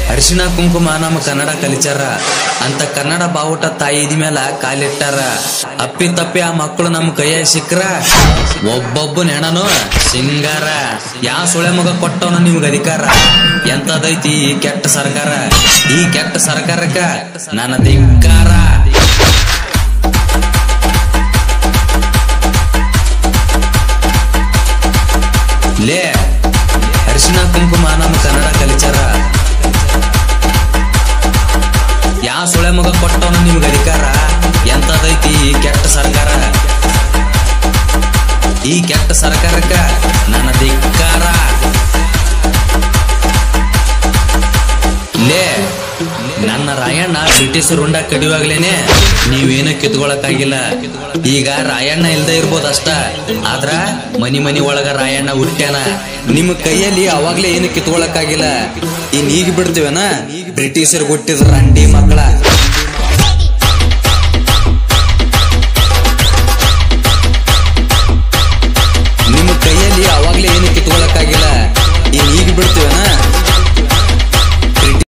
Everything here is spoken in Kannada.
ಅರಿಶಿನ ಕುಂಕುಮ ನಮ್ಮ ಕನ್ನಡ ಕಲಿಚಾರ ಅಂತ ಕನ್ನಡ ಬಾವುಟ ತಾಯಿ ಇದ್ ಮೇಲ ಕಾಲಿಟ್ಟಾರ ಅಪ್ಪಿ ತಪ್ಪಿ ಆ ಮಕ್ಕಳು ನಮ್ಮ ಕೈಯ ಸಿಕ್ರ ಒಬ್ಬೊಬ್ಬ ನೆಣನು ಸಿಂಗಾರ ಯಾ ಸುಳೆ ಮಗ ಕೊಟ್ಟವನ ನಿಮ್ಗೆ ಅಧಿಕಾರ ಎಂತದೈತಿ ಈ ಕೆಟ್ಟ ಸರ್ಕಾರ ಈ ಕೆಟ್ಟ ಸರ್ಕಾರಕ್ಕ ನನ್ನ ಧಿಕ್ಕಾರ ಲೇ ಅರಿಶಿನ ಕುಂಕುಮ ನಮ್ಮ ಕನ್ನಡ ಕಲಿಚಾರ ಯಾ ಸುಳೆ ಮಗ ಕೊಟ್ಟವನ ನಿಮ್ಗೆ ಅಧಿಕಾರ ಎಂತದೈತಿ ಈ ಕೆಟ್ಟ ಸರ್ಕಾರ ಈ ಕೆಟ್ಟ ಸರ್ಕಾರಕ್ಕ ನನ್ನ ಧಿಕ್ಕಾರ ಲೇ ನನ್ನ ರಾಯಣ್ಣ ಬ್ರಿಟಿಷರು ಉಂಡ ಕಡಿವಾಗ್ಲೇನೆ ನೀವೇನು ಕಿತ್ಕೊಳಕ್ಕಾಗಿಲ್ಲ ಈಗ ರಾಯಣ್ಣ ಇಲ್ದೇ ಇರ್ಬೋದ್ ಅಷ್ಟ ಆದ್ರ ಮನಿ ಮನಿ ಒಳಗ ರಾಯಣ್ಣ ಹುಟ್ಟ್ಯಾನ ನಿಮ್ಮ ಕೈಯಲ್ಲಿ ಅವಾಗ್ಲೇ ಏನು ಕಿತ್ಕೊಳಕ್ಕಾಗಿಲ್ಲ ಇನ್ ಈಗ ಬಿಡ್ತೀವನ ಬ್ರಿಟಿಷರು ಹುಟ್ಟಿದ್ರ ರಂಡಿ ಮಕ್ಕಳ